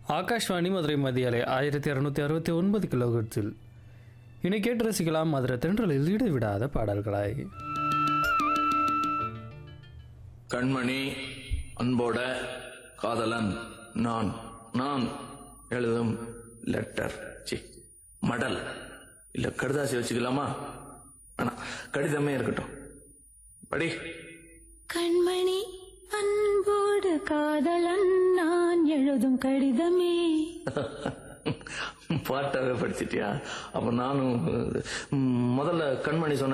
ஆகாஷ்வாணி மதுரை மதியாலை ஆயிரத்தி இரநூத்தி அறுபத்தி ஒன்பது கிலோஹெர்ட்ஸில் இனி கேட்டு ரசிக்கலாம் மதுரை தென்றலில் இடைவிடாத பாடல்களாய் கண்மணி அன்போட காதலன் நான் நான் எழுதும் லெட்டர் சி மடல் இல்ல கடுதாசி வச்சுக்கலாமா ஆனா கடிதமே இருக்கட்டும் படி கண்மணி அன்போடு காதலன் நான் எழுதும் கடிதமே பாட்டாவே படிச்சிட்டியா அப்ப நானும் ம், முதல்ல கண்மணி சொன்ன